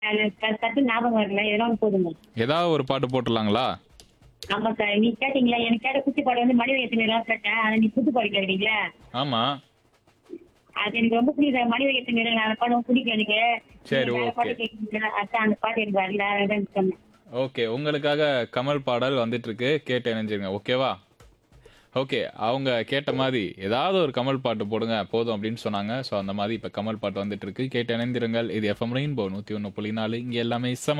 அது க- சட்டு ஞாபகம் வரல எதனா போதுங்க ஏதாவது ஒரு பாட்டு போட்டுடலாங்களா ஆமா சார் நீ கேட்டீங்களா எனக்கு கேட்ட குச்சி பாட்டு வந்து மணி வயசு எல்லாம் கேட்டேன் அதை நீ புது பாட்டு கேட்குறீங்களா ஆமா அது எனக்கு ரொம்ப பிடிக்கும் மணி வயசு நேரம் அந்த பாடம் பிடிக்கும் எனக்கு சரி, நீங்க வேற okay. பாட்டு கேட்குறீங்களா அதான் அந்த பாட்டு எனக்கு வரல அதான் சொன்னேன் ஓகே உங்களுக்காக கமல் பாடல் வந்துட்டு இருக்கு கேட்டு இணைஞ்சிருங்க ஓகேவா ஓகே அவங்க கேட்ட மாதிரி ஏதாவது ஒரு கமல் பாட்டு போடுங்க போதும் அப்படின்னு சொன்னாங்க ஸோ அந்த மாதிரி இப்போ கமல் பாட்டு வந்துட்டு இருக்கு கேட்டு இணைந்திருங்கள் இது எஃப்எம் ரெயின்போ நூற்றி ஒன்று புள்ளி நாலு இங்கே எல்லாமே செம